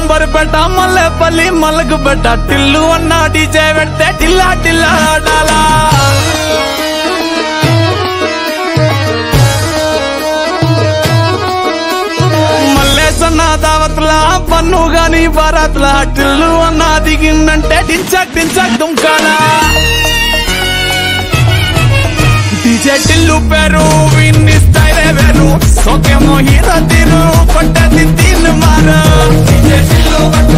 అంబర్పేట మల్లెపల్లి మల్లకు పెట్ట టిల్లు అన్న డీజే పెడితే టిల్లా టిల్లా ఆడాలా మల్లేసన్న దావత్ల పన్ను గాని బారాత్ల టిల్లు అన్న దిగిందంటే టించక్ టించక్ దుంకాలా డీజే టిల్లు పేరు విన్ని స్టైలే వేరు సోకేమో హీరో తీరు కొట్టది తీను మారు డీజే టిల్లు కొట్ట